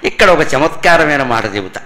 ఇక్కడ ఒక చమత్కారమైన మాట చెబుతా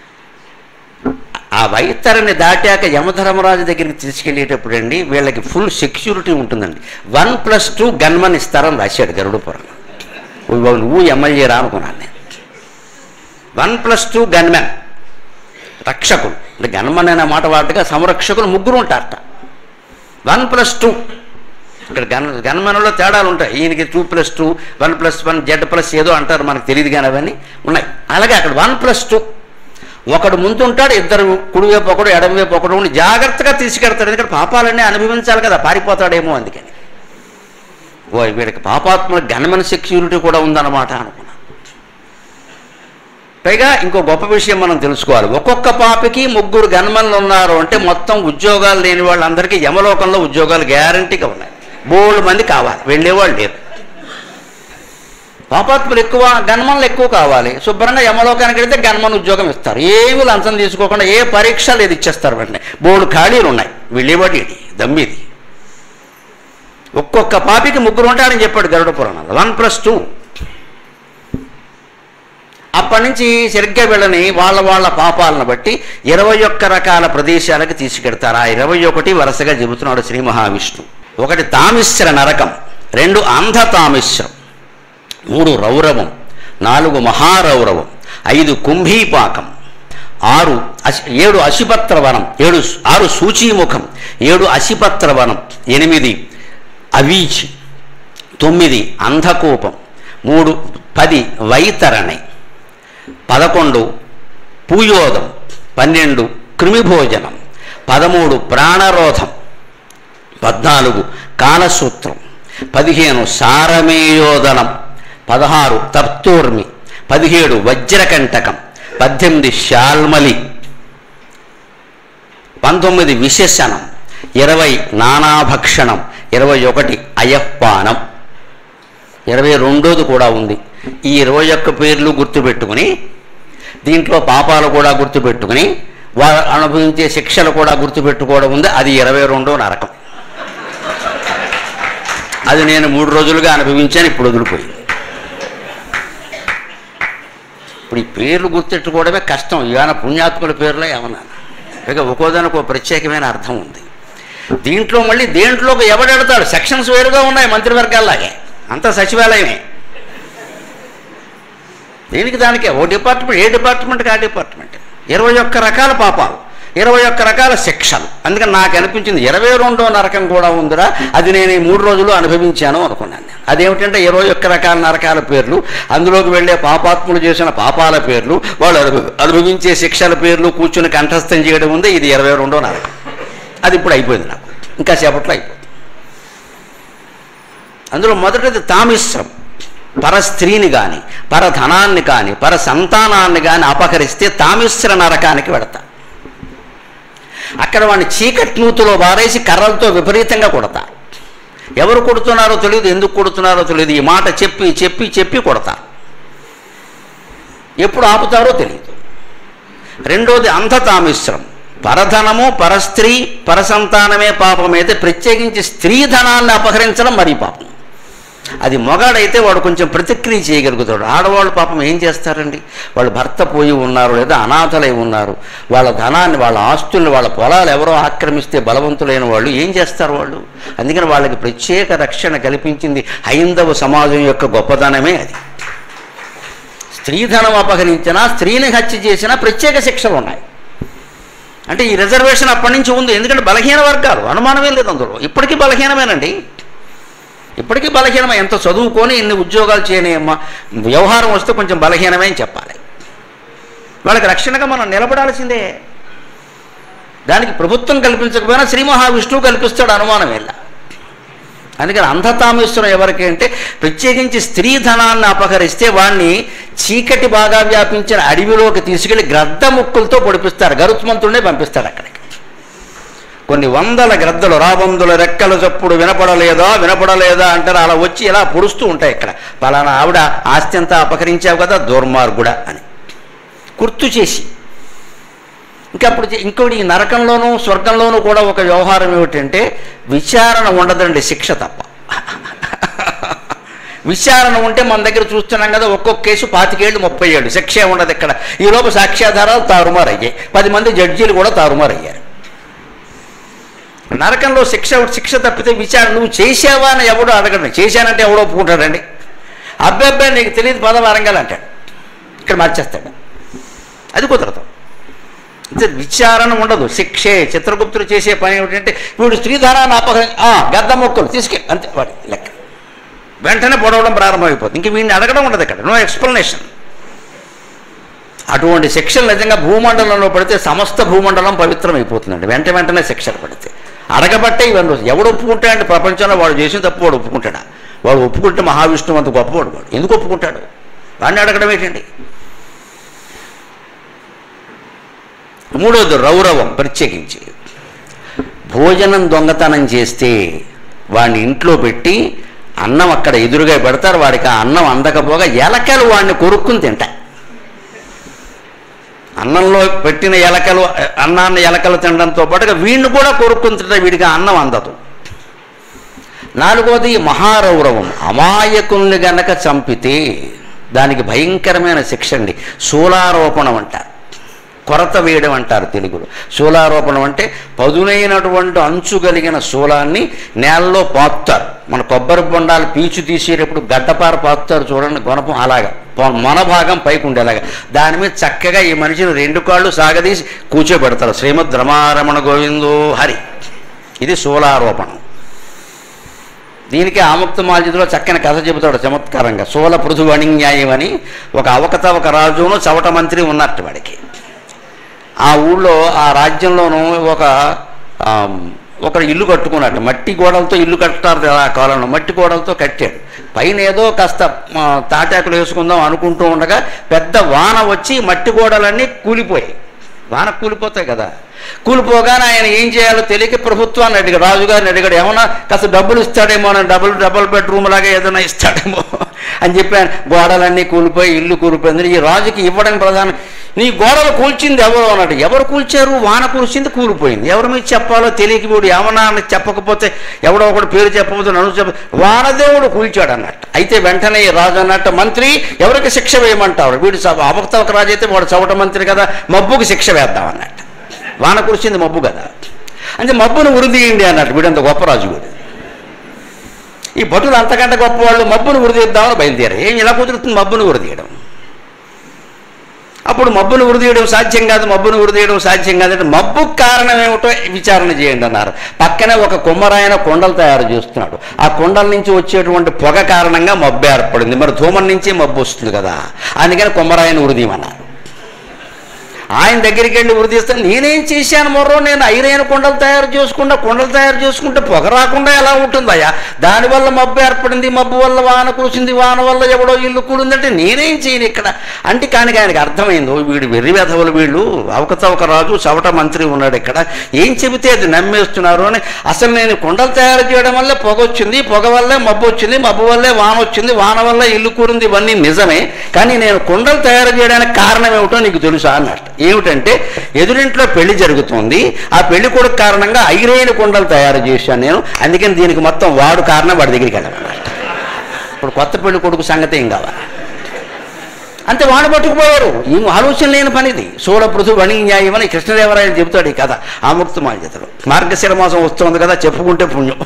ఆ వైతరిని దాటాక యమధర్మరాజు దగ్గరికి తీసుకెళ్ళేటప్పుడు అండి వీళ్ళకి ఫుల్ సెక్యూరిటీ ఉంటుందండి వన్ ప్లస్ టూ గన్మన్ ఇస్తారని రాశాడు గరుడు పురాణం నువ్వు నువ్వు ఎమ్మెల్యే రా అనుకున్నాను నేను వన్ ప్లస్ టూ గన్మెన్ రక్షకులు అంటే గన్మన్ అనే మాట వాటిగా సంరక్షకులు ముగ్గురు ఉంటారట వన్ ప్లస్ టూ ఇక్కడ గన్ గన్మెన్లో తేడాలు ఉంటాయి ఈయనకి two plus two one plus one Z plus ఏదో అంటారు మనకు తెలియదు కానీ అవన్నీ ఉన్నాయి అలాగే అక్కడ వన్ ప్లస్ టూ ఒకడు ముందు ఉంటాడు ఇద్దరు కుడివైపు ఒకడు ఎడమవైపు ఒకడు ఉండి జాగ్రత్తగా తీసుకెడతాడు ఎందుకంటే పాపాలన్నీ అనుభవించాలి కదా పారిపోతాడేమో అందుకని ఓ వీడికి పాపాత్మ గన్మెన్ సెక్యూరిటీ కూడా ఉందన్నమాట అనుకున్నా పైగా ఇంకో గొప్ప విషయం మనం తెలుసుకోవాలి ఒక్కొక్క పాపకి ముగ్గురు గన్మన్లు ఉన్నారు అంటే మొత్తం ఉద్యోగాలు లేని వాళ్ళందరికీ యమలోకంలో ఉద్యోగాలు గ్యారంటీగా ఉన్నాయి బోల్డ్ మంది కావాలి వెళ్ళేవాళ్ళు లేరు పాపాత్ములు ఎక్కువ గన్మన్లు ఎక్కువ కావాలి శుభ్రంగా యమలోకానికి వెళ్తే గన్మన్ ఉద్యోగం ఇస్తారు ఏమి లంచం తీసుకోకుండా ఏ పరీక్ష లేదు ఇచ్చేస్తారు వెంటనే బోల్డ్ ఖాళీలు ఉన్నాయి వెళ్ళేవాడు ఇది దమ్మిది ఒక్కొక్క పాపికి ముగ్గురు ఉంటారని చెప్పాడు గరుడ పురాణంలో వన్ ప్లస్ టూ అప్పటి నుంచి సరిగ్గా వీళ్ళని వాళ్ళ వాళ్ళ పాపాలను బట్టి ఇరవై ఒక్క రకాల ప్రదేశాలకు తీసుకెడతారు ఆ ఇరవై ఒకటి వరుసగా చెబుతున్నాడు శ్రీ మహావిష్ణు ఒకటి తామిశ్ర నరకం రెండు అంధ తామిశ్రం మూడు రౌరవం నాలుగు మహారౌరవం ఐదు కుంభీపాకం ఆరు అశి ఏడు అశిపత్ర వనం ఏడు ఆరు సూచీముఖం ఏడు అశిపత్ర వనం ఎనిమిది అవీచి తొమ్మిది అంధకూపం మూడు పది వైతరణి పదకొండు పూయోదం పన్నెండు కృమిభోజనం పదమూడు ప్రాణరోధం పద్నాలుగు కాలసూత్రం పదిహేను సారమేయోదనం పదహారు తప్తూర్మి పదిహేడు వజ్రకంటకం పద్దెనిమిది శాల్మలి పంతొమ్మిది విశేషణం ఇరవై నానాభక్షణం ఇరవై ఒకటి అయఃపానం ఇరవై రెండోది కూడా ఉంది ఈ ఇరవై ఒక్క పేర్లు గుర్తుపెట్టుకుని దీంట్లో పాపాలు కూడా గుర్తుపెట్టుకుని వారు అనుభవించే శిక్షలు కూడా గుర్తుపెట్టుకోవడం ఉంది అది ఇరవై రెండో నరకం అది నేను మూడు రోజులుగా అనుభవించాను ఇప్పుడు వదిలిపోయింది ఇప్పుడు ఈ పేర్లు గుర్తెట్టుకోవడమే కష్టం ఇవాళ పుణ్యాత్ముల పేర్లో ఏమన్నా ఇక ఒక్కోదానికి ఒక ప్రత్యేకమైన అర్థం ఉంది దీంట్లో మళ్ళీ దేంట్లోకి ఎవడెడతాడు సెక్షన్స్ వేరుగా ఉన్నాయి మంత్రివర్గాల్లాగే అంతా సచివాలయమే దీనికి దానికే ఓ డిపార్ట్మెంట్ ఏ డిపార్ట్మెంట్కి ఆ డిపార్ట్మెంట్ ఇరవై ఒక్క రకాల పాపాలు ఇరవై ఒక్క రకాల శిక్షలు అందుకని నాకు అనిపించింది ఇరవై రెండో నరకం కూడా ఉందిరా అది నేను ఈ మూడు రోజులు అనుభవించాను అనుకున్నాను నేను అదేమిటంటే ఇరవై ఒక్క రకాల నరకాల పేర్లు అందులోకి వెళ్ళే పాపాత్ములు చేసిన పాపాల పేర్లు వాళ్ళు అనుభ అనుభవించే శిక్షల పేర్లు కూర్చుని కంఠస్థం చేయడం ఉంది ఇది ఇరవై రెండో నరకం అది ఇప్పుడు అయిపోయింది నాకు ఇంకా సేపట్లో అయిపోయింది అందులో మొదటిది తామిశ్రం పర స్త్రీని కానీ పర ధనాన్ని కానీ పర సంతానాన్ని కానీ అపహరిస్తే తామిశ్ర నరకానికి వెడతా అక్కడ వాడిని చీకటి నూతులో బారేసి కర్రలతో విపరీతంగా కొడతారు ఎవరు కొడుతున్నారో తెలియదు ఎందుకు కొడుతున్నారో తెలియదు ఈ మాట చెప్పి చెప్పి చెప్పి కొడతారు ఎప్పుడు ఆపుతారో తెలియదు రెండోది అంధతామిశ్రం పరధనము పరస్త్రీ పరసంతానమే పాపమైతే ప్రత్యేకించి స్త్రీ ధనాన్ని అపహరించడం మరీ పాపం అది మొగాడైతే వాడు కొంచెం ప్రతిక్రియ చేయగలుగుతాడు ఆడవాళ్ళు పాపం ఏం చేస్తారండి వాళ్ళు భర్త పోయి ఉన్నారు లేదా అనాథలై ఉన్నారు వాళ్ళ ధనాన్ని వాళ్ళ ఆస్తుల్ని వాళ్ళ పొలాలు ఎవరో ఆక్రమిస్తే బలవంతులైన వాళ్ళు ఏం చేస్తారు వాళ్ళు అందుకని వాళ్ళకి ప్రత్యేక రక్షణ కల్పించింది హైందవ సమాజం యొక్క గొప్పదనమే అది స్త్రీధనం అపహరించినా స్త్రీని హత్య చేసినా ప్రత్యేక శిక్షలు ఉన్నాయి అంటే ఈ రిజర్వేషన్ అప్పటి నుంచి ఉంది ఎందుకంటే బలహీన వర్గాలు అనుమానమే లేదు అందులో ఇప్పటికీ బలహీనమేనండి ఇప్పటికీ బలహీనమే ఎంత చదువుకొని ఇన్ని ఉద్యోగాలు చేయనియమ్మా వ్యవహారం వస్తే కొంచెం బలహీనమే అని చెప్పాలి వాళ్ళకి రక్షణగా మనం నిలబడాల్సిందే దానికి ప్రభుత్వం కల్పించకపోయినా శ్రీ మహావిష్ణువు కల్పిస్తాడు అనుమానం వెళ్ళ అందుకని అంధతామేశ్వరం ఎవరికి అంటే ప్రత్యేకించి స్త్రీ ధనాన్ని అపహరిస్తే వాడిని చీకటి బాగా వ్యాపించిన అడవిలోకి తీసుకెళ్లి గ్రద్ద ముక్కులతో పొడిపిస్తారు గరుత్మంతుడినే పంపిస్తాడు అక్కడికి కొన్ని వందల గ్రద్దలు రాబందుల రెక్కల చప్పుడు వినపడలేదా వినపడలేదా అంటారు అలా వచ్చి ఇలా పొడుస్తూ ఉంటాయి ఇక్కడ పలానా ఆవిడ ఆస్తి అంతా అపహరించావు కదా దుర్మార్గుడ అని గుర్తు చేసి ఇంకా అప్పుడు ఇంకోటి ఈ నరకంలోనూ స్వర్గంలోనూ కూడా ఒక వ్యవహారం ఏమిటంటే విచారణ ఉండదండి శిక్ష తప్ప విచారణ ఉంటే మన దగ్గర చూస్తున్నాం కదా ఒక్కొక్క కేసు పాతికేళ్ళు ముప్పై ఏళ్ళు శిక్ష ఉండదు ఇక్కడ ఈ లోపు సాక్ష్యాధారాలు తారుమారు అయ్యాయి పది మంది జడ్జీలు కూడా తారుమారు అయ్యారు నరకంలో శిక్ష శిక్ష తప్పితే విచారణ నువ్వు చేసావా అని ఎవడో అడగండి చేశానంటే ఎవడో ఒప్పుకుంటాడండి అబ్బాయి నీకు తెలియదు పదం అరంగాలు అంటాడు ఇక్కడ మార్చేస్తాడు అది కుదరదు అంటే విచారణ ఉండదు శిక్షే చిత్రగుప్తుడు చేసే పని ఏమిటంటే వీడు స్త్రీధనాన్ని అపహరి ఆ, గద్ద మొక్కలు తీసుకెళ్ళి అంతే వాడి లెక్క వెంటనే పొడవడం ప్రారంభమైపోతుంది ఇంక వీడిని అడగడం ఉండదు ఇక్కడ నో ఎక్స్ప్లెనేషన్ అటువంటి శిక్షలు నిజంగా భూమండలంలో పడితే సమస్త భూమండలం పవిత్రమైపోతుందండి వెంట వెంటనే శిక్షలు పడితే అడగబట్టే ఇవన్నీ వస్తాయి. ఎవడు ఒప్పుకుంటాడంటే ప్రపంచంలో వాడు చేసిన తప్పు వాడు ఒప్పుకుంటాడా వాడు ఒప్పుకుంటే మహావిష్ణువు అంత గొప్పవాడు వాడు ఎందుకు ఒప్పుకుంటాడు వాడిని అడగడం ఏంటండి మూడోది రౌరవం ప్రత్యేకించి భోజనం దొంగతనం చేస్తే వాడిని ఇంట్లో పెట్టి అన్నం అక్కడ ఎదురుగా పెడతారు వాడికి ఆ అన్నం అందకపోగా ఎలకలు వాడిని కొరుక్కుని తింటాయి అన్నంలో పెట్టిన ఎలకలు అన్నాన్ని ఎలకలు తినడంతో పాటుగా వీడిని కూడా కొరుక్కుని తింటాయి వీడికి ఆ అన్నం అందదు నాలుగవది మహారౌరవం అమాయకుల్ని గనక చంపితే దానికి భయంకరమైన శిక్ష అండి శూలారోపణం అంటారు కొరత వేయడం అంటారు తెలుగులో శూలారోపణం అంటే పదునైనటువంటి అంచు కలిగిన శూలాన్ని నేలలో పాతుతారు మన కొబ్బరి బొండాలు పీచు తీసేటప్పుడు గడ్డపార పాతుతారు చూడండి గుణపం అలాగా పొ- మొన భాగం పైకి ఉండేలాగా దాని మీద చక్కగా ఈ మనిషిని రెండు కాళ్ళు సాగదీసి కూర్చోబెడతారు శ్రీమద్ రమారమణ గోవిందో హరి ఇది శూలారోపణం దీనికి ఆముక్త మాల్జిలో చక్కని కథ చెబుతాడు చమత్కారంగా సోల పృథు అణిన్యాయం అని ఒక అవకతవక రాజును చవట మంత్రి ఉన్నట్టు వాడికి ఆ ఊళ్ళో ఆ రాజ్యంలోనూ ఒక ఆ, ఒక ఇల్లు కట్టుకున్నట్టు మట్టి గోడలతో ఇల్లు కట్టుతారు కదా ఆ కాలంలో మట్టి గోడలతో కట్టాడు పైన ఏదో కాస్త ఆ, తాటాకులు వేసుకుందాం అనుకుంటూ ఉండగా పెద్ద వాన వచ్చి మట్టి గోడలన్నీ కూలిపోయాయి వాన కూలిపోతాయి కదా కూలిపోగానే ఆయన ఏం చేయాలో తెలియక ప్రభుత్వాన్ని అడిగాడు రాజుగారిని అడిగాడు ఏమన్నా కాస్త డబ్బులు ఇస్తాడేమో అని డబుల్ డబుల్ బెడ్రూమ్ లాగా ఏదైనా ఇస్తాడేమో అని చెప్పాను గోడలన్నీ కూలిపోయి ఇల్లు కూలిపోయింది ఈ రాజుకి ఇవ్వడం ప్రధాన నీ గోడలు కూల్చింది ఎవరు అన్నాడు ఎవరు కూల్చారు వాన కూల్చింది కూలిపోయింది ఎవరి మీద చెప్పాలో తెలియక వీడు ఏమన్నా అని చెప్పకపోతే ఎవడో ఒకడు పేరు చెప్పకపోతే నన్ను చెప్ప వానదేవుడు కూల్చాడు అన్నట్టు అయితే వెంటనే ఈ రాజు అన్నట్టు మంత్రి ఎవరికి శిక్ష వేయమంటారు వీడు అవక్త ఒక రాజు అయితే వాడు చవట మంత్రి కదా మబ్బుకి శిక్ష వేద్దాం అన్నట్టు వాన కురిసింది మబ్బు కదా అంటే మబ్బును ఉరిదీయండి అన్నట్టు వీడంత గొప్ప రాజు వీడు ఈ భటులు అంతకంటే గొప్పవాళ్ళు మబ్బును ఉరిదీద్దామని బయలుదేరారు ఏం ఇలా కుదురుతుంది మబ్బును ఉరిదీయడం అప్పుడు మబ్బును ఉరిదీయడం సాధ్యం కాదు మబ్బును ఉరిదీయడం సాధ్యం కాదంటే మబ్బుకు కారణం ఏమిటో విచారణ చేయండి అన్నారు పక్కనే ఒక కుమ్మరాయన కొండలు తయారు చేస్తున్నాడు ఆ కొండల నుంచి వచ్చేటువంటి పొగ కారణంగా మబ్బు ఏర్పడింది మరి ధూమం నుంచి మబ్బు వస్తుంది కదా అందుకని కుమ్మరాయన ఉరిదీయమన్నారు ఆయన దగ్గరికి వెళ్ళి ఉరిదీస్తే నేనేం చేశాను మొర్రో నేను ఐరైన కొండలు తయారు చేసుకుంటా కొండలు తయారు చేసుకుంటే పొగ రాకుండా ఎలా ఉంటుందయ్యా దానివల్ల మబ్బు ఏర్పడింది మబ్బు వల్ల వాన కురిసింది వాన వల్ల ఎవడో ఇల్లు కూడిందంటే నేనేం చేయను ఇక్కడ అంటే కానీ ఆయనకి అర్థమైంది "ఓ, వీడు వెర్రి వెధవలు వీళ్ళు అవకతవక రాజు చవట మంత్రి ఉన్నాడు ఇక్కడ ఏం చెబితే అది నమ్మేస్తున్నారు అని అసలు నేను కొండలు తయారు చేయడం వల్లే పొగ వచ్చింది పొగ వల్లే మబ్బు వచ్చింది మబ్బు వల్లే వాన వచ్చింది వాన వల్ల ఇల్లు కూరింది ఇవన్నీ నిజమే కానీ నేను కొండలు తయారు చేయడానికి కారణం ఏమిటో నీకు తెలుసా అన్నట్టు ఏమిటంటే ఎదురింట్లో పెళ్లి జరుగుతుంది ఆ పెళ్లి కొడుకు కారణంగా ఐరైన కొండలు తయారు చేశాను నేను అందుకని దీనికి మొత్తం వాడు కారణం వాడి దగ్గరికి వెళ్ళమన్నట్టు ఇప్పుడు కొత్త పెళ్లి కొడుకు సంగతి ఏం కావాలి అంతే వాడు పట్టుకుపోయారు ఈ ఆలోచన లేని పనిది సోల పృథు వణి న్యాయం అని కృష్ణదేవరాయలు చెబుతాడు ఈ కథ ఆముక్త మాల్యతలో మార్గశిర మాసం వస్తుంది కదా చెప్పుకుంటే పుణ్యం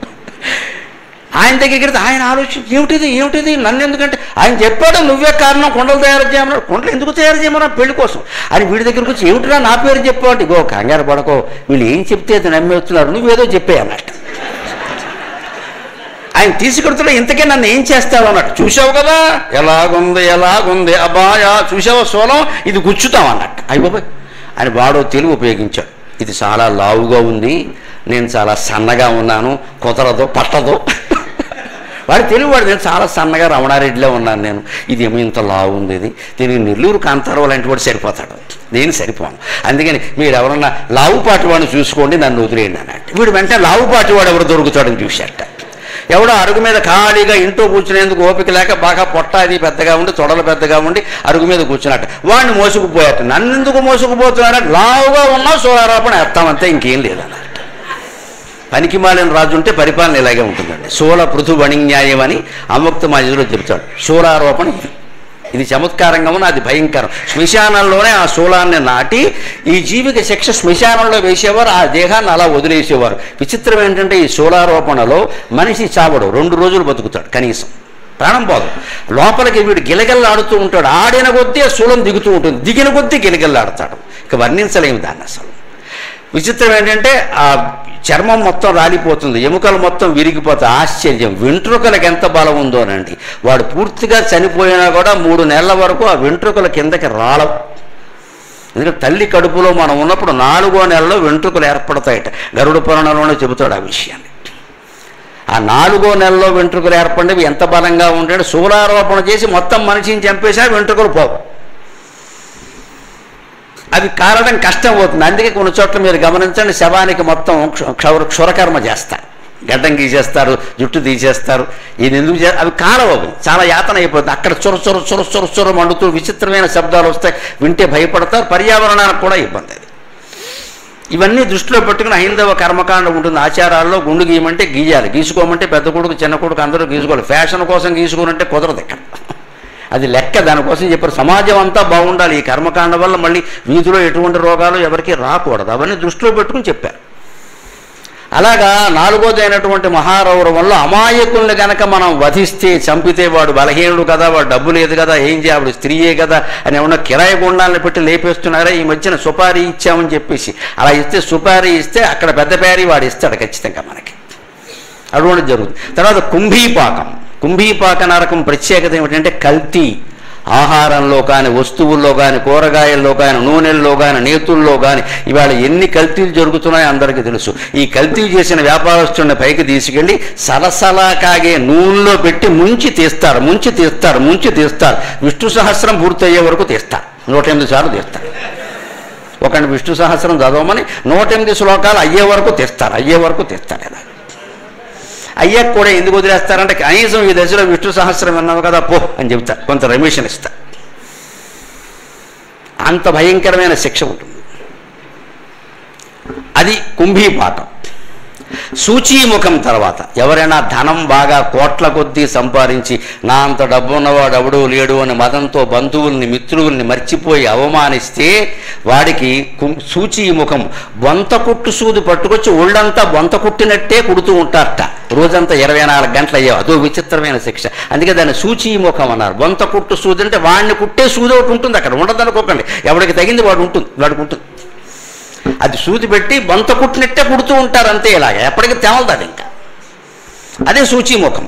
ఆయన దగ్గరికి వెళ్తే ఆయన ఆలోచన ఏమిటిది ఏమిటిది నన్ను ఎందుకంటే ఆయన చెప్పాడు నువ్వే కారణం కొండలు తయారు చేయమన్నాడు కొండలు ఎందుకు తయారు చేయమన్నా పెళ్లి కోసం అని వీడి దగ్గరికి వచ్చి ఏమిటిరా నా పేరు చెప్పాడు ఇగో కంగారు పడకో వీళ్ళు ఏం చెప్తే అది నమ్మేస్తున్నారు నువ్వేదో చెప్పే అన్నట్టు ఆయన తీసుకెడుతున్నా ఇంతకే నన్ను ఏం చేస్తావు అన్నట్టు చూసావు కదా ఎలాగుంది ఎలాగుంది అబ్బాయా చూసావా సోలం ఇది గుచ్చుతాం అన్నట్టు అయ్యి బాబాయ్ అని వాడో తెలివి ఉపయోగించాడు ఇది చాలా లావుగా ఉంది నేను చాలా సన్నగా ఉన్నాను కుదరదు పట్టదు వాడు తెలివి వాడు నేను చాలా సన్నగా రమణారెడ్డిలో ఉన్నాను నేను ఇది ఏమో ఇంత లావు ఉంది ఇది దీనికి నెల్లూరు కాంతారావు లాంటి వాడు సరిపోతాడు నేను సరిపోను అందుకని మీరు ఎవరన్నా లావుపాటి వాడిని చూసుకోండి నన్ను వదిలేయండి అన్నట్టు వీడు వెంటనే లావుపాటి వాడు ఎవరు దొరుకుతాడని చూశాట ఎవడో అరుగు మీద ఖాళీగా ఇంట్లో కూర్చునేందుకు ఓపిక లేక బాగా పొట్ట అది పెద్దగా ఉండి తొడలు పెద్దగా ఉండి అరుగు మీద కూర్చున్నట్టు వాడిని మోసుకుపోయాట నన్ను ఎందుకు మోసుకుపోతున్నాడంటే లావుగా ఉన్నా సోలారాపణ ఎత్తామంతే ఇంకేం లేదన్నట్టు పనికి మాలిన రాజు ఉంటే పరిపాలన ఇలాగే ఉంటుందండి శూల పృథు వణిన్యాయం అని అముక్త మాజిలో చెబుతాడు శూలారోపణ ఇది ఇది చమత్కారంగా ఉన్న అది భయంకరం శ్మశానంలోనే ఆ శూలాన్ని నాటి ఈ జీవికి శిక్ష శ్మశానంలో వేసేవారు ఆ దేహాన్ని అలా వదిలేసేవారు విచిత్రం ఏంటంటే ఈ శూలారోపణలో మనిషి చావడు రెండు రోజులు బతుకుతాడు కనీసం ప్రాణం పోదు లోపలికి వీడు గిలగిల్లాడుతూ ఉంటాడు ఆడిన కొద్దీ ఆ శూలం దిగుతూ ఉంటుంది దిగిన కొద్దీ గిలగిల్లాడతాడు ఇక వర్ణించలేము దాన్ని అసలు విచిత్రం ఏంటంటే ఆ చర్మం మొత్తం రాలిపోతుంది ఎముకలు మొత్తం విరిగిపోతాయి ఆశ్చర్యం వెంట్రుకలకు ఎంత బలం ఉందోనండి వాడు పూర్తిగా చనిపోయినా కూడా మూడు నెలల వరకు ఆ వెంట్రుకల కిందకి రాలవు ఎందుకంటే తల్లి కడుపులో మనం ఉన్నప్పుడు నాలుగో నెలలో వెంట్రుకలు ఏర్పడతాయట గరుడ పురాణంలోనే చెబుతాడు ఆ విషయాన్ని ఆ నాలుగో నెలలో వెంట్రుకలు ఏర్పడినవి ఎంత బలంగా ఉంటాడు శూలారోపణ చేసి మొత్తం మనిషిని చంపేసినా వెంట్రుకలు పోవు అవి కారడం కష్టం అవుతుంది అందుకే కొన్ని చోట్ల మీరు గమనించండి శవానికి మొత్తం క్ష- క్షౌర క్షురకర్మ చేస్తారు గడ్డం గీసేస్తారు జుట్టు తీసేస్తారు ఇది ఎందుకు చే అవి కాలవు అవి చాలా యాతన అయిపోతుంది అక్కడ చొర చొర చొర చొర చొర మండుతూ విచిత్రమైన శబ్దాలు వస్తాయి వింటే భయపడతారు పర్యావరణానికి కూడా ఇబ్బంది అది ఇవన్నీ దృష్టిలో పెట్టుకుని హైందవ కర్మకాండం ఉంటుంది ఆచారాల్లో గుండు గీయమంటే గీయాలి గీసుకోమంటే పెద్ద కొడుకు చిన్న కొడుకు అందరూ గీసుకోవాలి ఫ్యాషన్ కోసం గీసుకోనంటే కుదరదు ఇక్కడ అది లెక్క దానికోసం చెప్పారు సమాజం అంతా బాగుండాలి ఈ కర్మకాండం వల్ల మళ్ళీ వీధిలో ఎటువంటి రోగాలు ఎవరికి రాకూడదు అవన్నీ దృష్టిలో పెట్టుకుని చెప్పారు అలాగా నాలుగోది అయినటువంటి మహారౌరవంలో అమాయకుల్ని గనక మనం వధిస్తే చంపితే వాడు బలహీనుడు కదా వాడు డబ్బు లేదు కదా ఏం చేయాలి స్త్రీయే కదా అని ఏమన్నా కిరాయి గుండాలను పెట్టి లేపేస్తున్నారా ఈ మధ్యన సుపారీ ఇచ్చామని చెప్పేసి అలా ఇస్తే సుపారీ ఇస్తే అక్కడ పెద్ద పేరీ వాడు ఇస్తాడు ఖచ్చితంగా మనకి అటువంటి జరుగుతుంది తర్వాత కుంభీపాకం కుంభీపాక నరకం ప్రత్యేకత ఏమిటంటే కల్తీ ఆహారంలో కానీ వస్తువుల్లో కానీ కూరగాయల్లో కానీ నూనెల్లో కానీ నేతుల్లో కానీ ఇవాళ ఎన్ని కల్తీలు జరుగుతున్నాయో అందరికీ తెలుసు ఈ కల్తీ చేసిన వ్యాపారస్తుడిని పైకి తీసుకెళ్ళి సలసలా కాగే నూనెలో పెట్టి ముంచి తీస్తారు ముంచి తీస్తారు ముంచి తీస్తారు విష్ణు సహస్రం పూర్తయ్యే వరకు తీస్తారు నూట ఎనిమిది సార్లు తీస్తారు ఒకటి విష్ణు సహస్రం చదవమని నూట ఎనిమిది శ్లోకాలు అయ్యే వరకు తెస్తారు అయ్యే వరకు తెస్తారు ఇలా అయ్యాక కూడా ఎందుకు వదిలేస్తారంటే కనీసం ఈ దశలో విష్ణు సహస్రం విన్నావు కదా పో అని చెప్తా కొంత రెమిషన్ ఇస్తా అంత భయంకరమైన శిక్ష ఉంటుంది అది కుంభీపాఠం సూచీముఖం తర్వాత ఎవరైనా ధనం బాగా కోట్ల కొద్దీ సంపాదించి నా అంత డబ్బు ఉన్నవాడు ఎవడూ లేడు అని మదంతో బంధువుల్ని మిత్రుల్ని మర్చిపోయి అవమానిస్తే వాడికి కు- సూచీముఖం బొంత కుట్టు సూది పట్టుకొచ్చి ఒళ్ళంతా బొంత కుట్టినట్టే కుడుతూ ఉంటారట రోజంతా ఇరవై నాలుగు గంటలు అయ్యావు అదో విచిత్రమైన శిక్ష అందుకే దాన్ని సూచీముఖం అన్నారు బొంత కుట్టు సూది అంటే వాడిని కుట్టే సూది ఒకటి ఉంటుంది అక్కడ ఉండదనుకోకండి ఎవడికి తగింది వాడు ఉంటుంది వాడికి ఉంటుంది అది సూది పెట్టి బొంత కుట్టినట్టే కుడుతూ ఉంటారు అంతే ఇలాగ ఎప్పటికీ తెమలదు అది ఇంకా అదే సూచీముఖం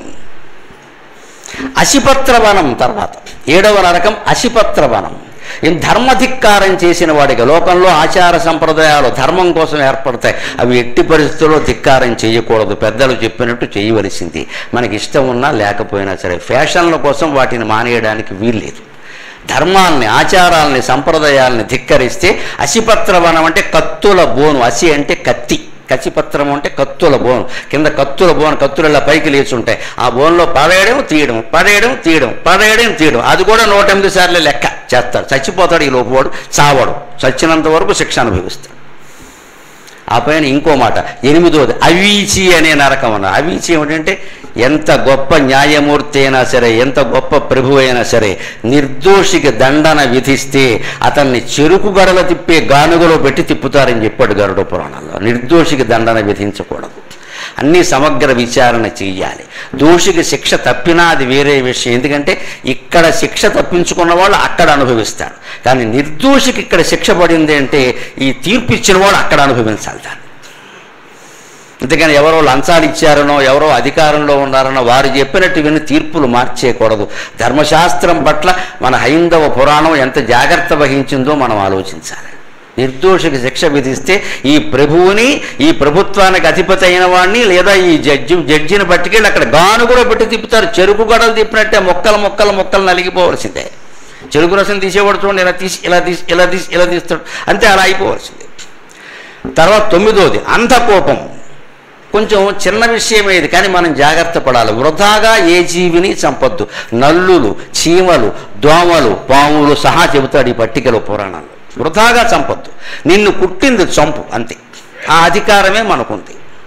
అసిపత్రవనం తర్వాత ఏడవ నరకం అసిపత్రవనం ఈ ధర్మధిక్కారం చేసిన వాడికి లోకంలో ఆచార సంప్రదాయాలు ధర్మం కోసం ఏర్పడతాయి అవి ఎట్టి పరిస్థితుల్లో ధిక్కారం చేయకూడదు పెద్దలు చెప్పినట్టు చేయవలసింది మనకి ఇష్టం ఉన్నా లేకపోయినా సరే ఫ్యాషన్ల కోసం వాటిని మానేయడానికి వీల్లేదు ధర్మాల్ని ఆచారాల్ని సంప్రదాయాల్ని ధిక్కరిస్తే అసిపత్రవనం అంటే కత్తుల బోను అసి అంటే కత్తి కసిపత్రం అంటే కత్తుల బోను కింద కత్తుల బోను కత్తులు ఇలా పైకి లేచి ఉంటాయి ఆ బోన్లో పడేయడం తీయడం పడేయడం తీయడం పడేయడం తీయడం అది కూడా నూట ఎనిమిది సార్లు లెక్క చేస్తాడు చచ్చిపోతాడు ఈ లోపువాడు చావడు చచ్చినంత వరకు శిక్ష అనుభవిస్తాడు ఆ పైన ఇంకో మాట ఎనిమిదోది అవీచి అనే నరకం అన్నారు అవీచి ఏమిటంటే ఎంత గొప్ప న్యాయమూర్తి అయినా సరే ఎంత గొప్ప ప్రభు అయినా సరే నిర్దోషికి దండన విధిస్తే అతన్ని చెరుకు గడల తిప్పే గానుగలో పెట్టి తిప్పుతారని చెప్పాడు గరుడ పురాణంలో నిర్దోషికి దండన విధించకూడదు అన్నీ సమగ్ర విచారణ చెయ్యాలి దోషికి శిక్ష తప్పినా అది వేరే విషయం ఎందుకంటే ఇక్కడ శిక్ష తప్పించుకున్న వాళ్ళు అక్కడ అనుభవిస్తారు కానీ నిర్దోషికి ఇక్కడ శిక్ష పడింది అంటే ఈ తీర్పు ఇచ్చిన వాడు అక్కడ అనుభవించాలి దాన్ని అందుకని ఎవరో లంచాలు ఇచ్చారనో ఎవరో అధికారంలో ఉన్నారనో వారు చెప్పినట్టు విని తీర్పులు మార్చేయకూడదు ధర్మశాస్త్రం పట్ల మన హైందవ పురాణం ఎంత జాగ్రత్త వహించిందో మనం ఆలోచించాలి నిర్దోషికి శిక్ష విధిస్తే ఈ ప్రభువుని ఈ ప్రభుత్వానికి అధిపతి అయిన వాడిని లేదా ఈ జడ్జి జడ్జిని పట్టుకెళ్ళి అక్కడ గాను కూడా పెట్టి తిప్పుతారు చెరుకు గడలు తిప్పినట్టే మొక్కలు మొక్కలు మొక్కలు నలిగిపోవలసిందే చెరుకు రసం తీసేవాడు చూడండి ఇలా తీసి ఇలా తీసి ఇలా తీసి ఇలా తీస్తాడు అంతే అలా అయిపోవలసిందే తర్వాత తొమ్మిదోది అంధకోపం కొంచెం చిన్న విషయమే ఇది కానీ మనం జాగ్రత్త పడాలి వృధాగా ఏ జీవిని చంపొద్దు నల్లులు చీమలు దోమలు పాములు సహా చెబుతాడు ఈ పట్టికలో పురాణాలు వృధాగా చంపొద్దు నిన్ను కుట్టింది చంపు అంతే ఆ అధికారమే మనకుంది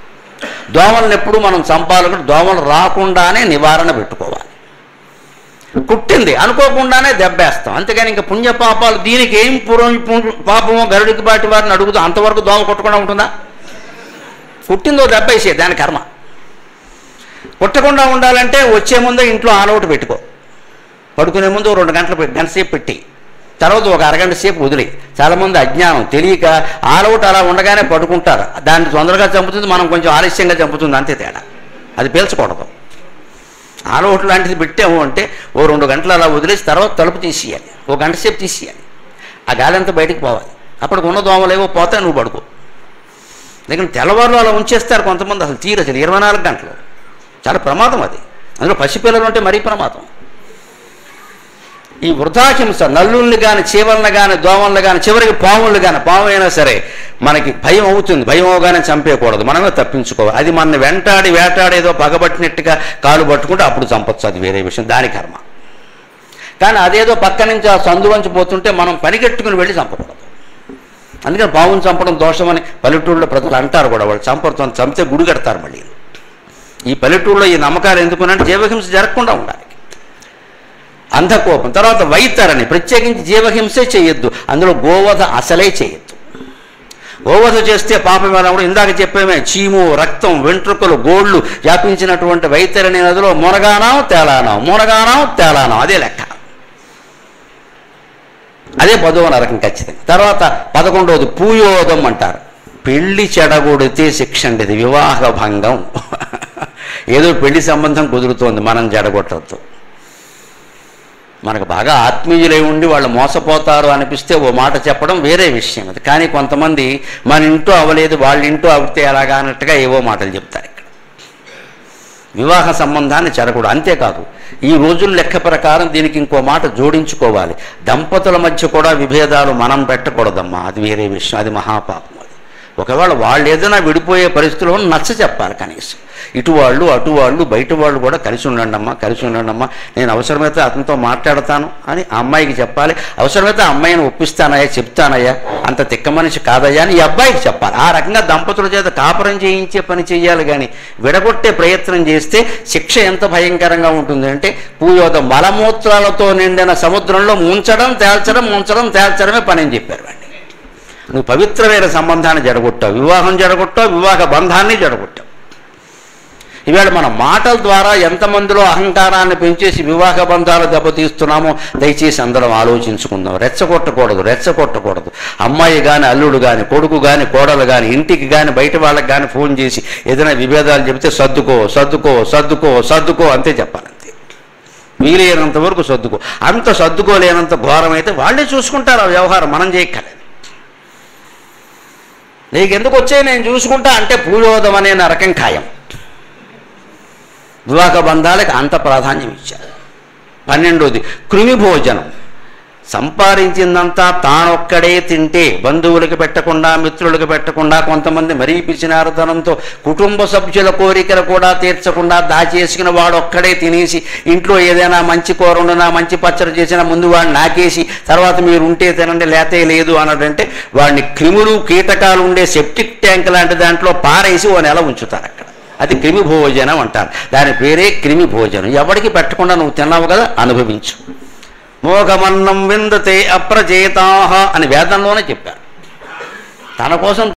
దోమలను ఎప్పుడు మనం చంపాలనుకుంటే దోమలు రాకుండానే నివారణ పెట్టుకోవాలి కుట్టింది అనుకోకుండానే దెబ్బేస్తాం అంతేగాని ఇంకా పుణ్యపాపాలు దీనికి ఏం పూర్వం పు- పాపమో గరుడికి బాటి వారిని అడుగుతూ అంతవరకు దోమ కొట్టకుండా ఉంటుందా కుట్టిందో దెబ్బేసే దాని కర్మ కుట్టకుండా ఉండాలంటే వచ్చే ముందే ఇంట్లో ఆలౌట్ పెట్టుకో పడుకునే ముందు ఓ రెండు గంటలు పెట్టి గంట సేపు పెట్టి తర్వాత ఒక అరగంట సేపు వదిలి చాలామంది అజ్ఞానం తెలియక ఆలౌట్ అలా ఉండగానే పడుకుంటారు దాన్ని తొందరగా చంపుతుంది మనం కొంచెం ఆలస్యంగా చంపుతుంది అంతే తేడా అది పీల్చకూడదు ఆలౌట్ లాంటిది పెట్టాము అంటే ఓ రెండు గంటలు అలా వదిలేసి తర్వాత తలుపు తీసేయాలి ఓ గంట సేపు తీసేయాలి ఆ గాలి అంతా బయటికి పోవాలి అప్పటికి ఉన్న దోమలేవో పోతే నువ్వు పడుకో లేकिन తెల్లవారులు అలా ఉంచేస్తారు కొంతమంది అసలు తీరు అసలు ఇరవై నాలుగు గంటలు చాలా ప్రమాదం అది అందులో పసిపిల్లలు ఉంటే మరీ ప్రమాదం ఈ వృధాహింస నల్లుల్ని కానీ చీవల్ని కానీ దోమల్ని కానీ చివరికి పాముల్ని కానీ పాము అయినా సరే మనకి భయం అవుతుంది భయం అవగానే చంపేయకూడదు మనమే తప్పించుకోవాలి అది మన వెంటాడి వేటాడి ఏదో పగబట్టినట్టుగా కాలు పట్టుకుంటే అప్పుడు చంపొచ్చు అది వేరే విషయం దాని కర్మ కానీ అదేదో పక్క నుంచి ఆ సందులోంచి పోతుంటే మనం పనిగట్టుకుని వెళ్ళి చంపకూడదు అందుకని పావును చంపడం దోషమని పల్లెటూళ్ళలో ప్రజలు అంటారు కూడా వాళ్ళు చంపడం చంపితే గుడి కడతారు మళ్ళీ ఈ పల్లెటూళ్ళలో ఈ నమ్మకాలు ఎందుకునంటే జీవహింస జరగకుండా ఉండాలి అంధకోపం తర్వాత వైతరని ప్రత్యేకించి జీవహింసే చేయొద్దు అందులో గోవధ అసలే చేయొద్దు గోవధ చేస్తే పాపం ఎలా కూడా ఇందాక చెప్పేమే చీము రక్తం వెంట్రుకలు గోళ్ళు వ్యాపించినటువంటి వైతరణి నదిలో మునగానాం తేలానాం మునగానాం తేలానాం అదే లెక్క అదే పదవ నరకం ఖచ్చితంగా తర్వాత పదకొండవది పూయోదం అంటారు పెళ్లి చెడగొడితే శిక్ష అండి ఇది వివాహ భంగం ఏదో పెళ్లి సంబంధం కుదురుతోంది మనం చెడగొట్టద్దు మనకు బాగా ఆత్మీయులై ఉండి వాళ్ళు మోసపోతారు అనిపిస్తే ఓ మాట చెప్పడం వేరే విషయం అది కానీ కొంతమంది మన ఇంటో అవ్వలేదు వాళ్ళ ఇంటో అవితే ఎలాగా అన్నట్టుగా ఏవో మాటలు చెప్తారు ఇక్కడ వివాహ సంబంధాన్ని చెడకూడదు అంతేకాదు ఈ రోజుల లెక్క ప్రకారం దీనికి ఇంకో మాట జోడించుకోవాలి దంపతుల మధ్య కూడా విభేదాలు మనం పెట్టకూడదమ్మా అది వేరే విషయం అది మహాపాపం అది ఒకవేళ వాళ్ళు ఏదైనా విడిపోయే పరిస్థితుల్లో నచ్చ చెప్పాలి కనీసం ఇటు వాళ్ళు అటు వాళ్ళు బయట వాళ్ళు కూడా కలిసి ఉండండి అమ్మా కలిసి ఉండండి అమ్మా నేను అవసరమైతే అతనితో మాట్లాడతాను అని ఆ అమ్మాయికి చెప్పాలి అవసరమైతే ఆ అమ్మాయిని ఒప్పిస్తానయ్యా చెప్తానయ్యా అంత తిక్క మనిషి కాదయ్యా అని ఈ అబ్బాయికి చెప్పాలి ఆ రకంగా దంపతుల చేత కాపురం చేయించే పని చేయాలి కానీ విడగొట్టే ప్రయత్నం చేస్తే శిక్ష ఎంత భయంకరంగా ఉంటుంది అంటే పూయోద మలమూత్రాలతో నిండిన సముద్రంలో ముంచడం తేల్చడం ముంచడం తేల్చడమే పని అని చెప్పారు వాడిని నువ్వు పవిత్రమైన సంబంధాన్ని జడగొట్టావు వివాహం జడగొట్టావు వివాహ బంధాన్ని జడగొట్టావు ఇవాళ మన మాటల ద్వారా ఎంతమందిలో అహంకారాన్ని పెంచేసి వివాహ బంధాలు దెబ్బతీస్తున్నామో దయచేసి అందరం ఆలోచించుకుందాం రెచ్చగొట్టకూడదు రెచ్చగొట్టకూడదు అమ్మాయి కానీ అల్లుడు కానీ కొడుకు కానీ కోడలు కానీ ఇంటికి కానీ బయట వాళ్ళకి కానీ ఫోన్ చేసి ఏదైనా విభేదాలు చెబితే సర్దుకో సర్దుకో సర్దుకో సర్దుకో అంతే చెప్పాలంతే వీలైనంత వరకు సర్దుకో అంత సర్దుకోలేనంత ఘోరమైతే వాళ్ళే చూసుకుంటారు ఆ వ్యవహారం మనం చేయక్కర్లేదు నీకు ఎందుకు వచ్చాయి నేను చూసుకుంటా అంటే పూజోదం అనే నరకం ఖాయం వివాహ బంధాలకు అంత ప్రాధాన్యం ఇచ్చారు పన్నెండోది కృమి భోజనం సంపాదించిందంతా తానొక్కడే తింటే బంధువులకు పెట్టకుండా మిత్రులకు పెట్టకుండా కొంతమంది మరీ పిసినారతనంతో కుటుంబ సభ్యుల కోరికలు కూడా తీర్చకుండా దాచేసుకుని వాడు ఒక్కడే తినేసి ఇంట్లో ఏదైనా మంచి కూర వండినా మంచి పచ్చడి చేసినా ముందు వాడిని నాకేసి తర్వాత మీరు ఉంటే తినండి లేతే లేదు అన్నదంటే వాడిని క్రిములు కీటకాలు ఉండే సెప్టిక్ ట్యాంక్ లాంటి దాంట్లో పారేసి ఓ నెల ఉంచుతారు అక్కడ అది క్రిమి భోజనం అంటారు దాని పేరే క్రిమి భోజనం ఎవరికి పెట్టకుండా నువ్వు తిన్నావు కదా అనుభవించు మోఘమన్నం విందతే అప్రచేతాహ అని వేదంలోనే చెప్పారు తన కోసం